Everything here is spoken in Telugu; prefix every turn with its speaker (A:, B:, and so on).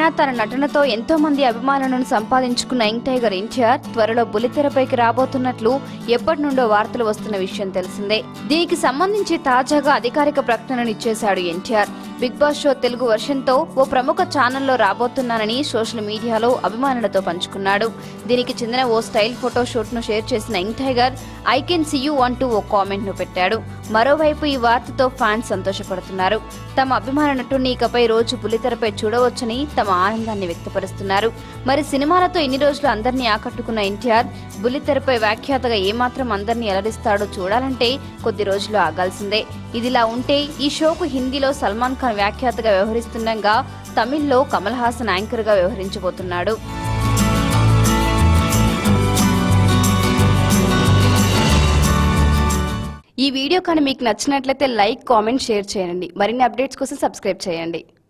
A: అయినా తన నటనతో ఎంతో మంది అభిమానులను సంపాదించుకున్న యంగ్ టైగర్ ఎన్టీఆర్ త్వరలో బుల్లితెరపైకి రాబోతున్నట్లు ఎప్పటి నుండో వార్తలు వస్తున్న విషయం తెలిసిందే దీనికి సంబంధించి తాజాగా అధికారిక ప్రకటనను ఇచ్చేశాడు NTR big boss show Telugu వర్షన్తో ఓ ప్రముఖ ఛానల్లో రాబోతున్నానని సోషల్ మీడియాలో అభిమానులతో పంచుకున్నాడు దీనికి చెందిన ఓ స్టైల్ ఫోటో షూట్ ను షేర్ చేసిన young tiger I can see you అంటూ ఓ కామెంట్ ను పెట్టాడు మరోవైపు ఈ వార్తతో ఫ్యాన్స్ సంతోషపడుతున్నారు తమ అభిమాన నటుడిని ఇకపై రోజు బుల్లితెరపై చూడవచ్చని తమ ఆనందాన్ని వ్యక్తపరుస్తున్నారు మరి సినిమాలతో ఇన్ని రోజులు అందరినీ ఆకట్టుకున్న ఎన్టీఆర్ బుల్లితెరపై వ్యాఖ్యాతగా ఏమాత్రం అందరినీ అలరిస్తాడో చూడాలంటే కొద్ది రోజులు ఆగాల్సిందే ఇదిలా ఉంటే ఈ షోకు హిందీలో సల్మాన్ ఖాన్ వ్యాఖ్యాతగా వ్యవహరిస్తుండగా తమిళ్లో కమల్ హాసన్ యాంకర్ గా వ్యవహరించబోతున్నాడు ఈ వీడియో కానీ మీకు నచ్చినట్లయితే లైక్ కామెంట్ షేర్ చేయండి మరిన్ని అప్డేట్స్ కోసం సబ్స్క్రైబ్ చేయండి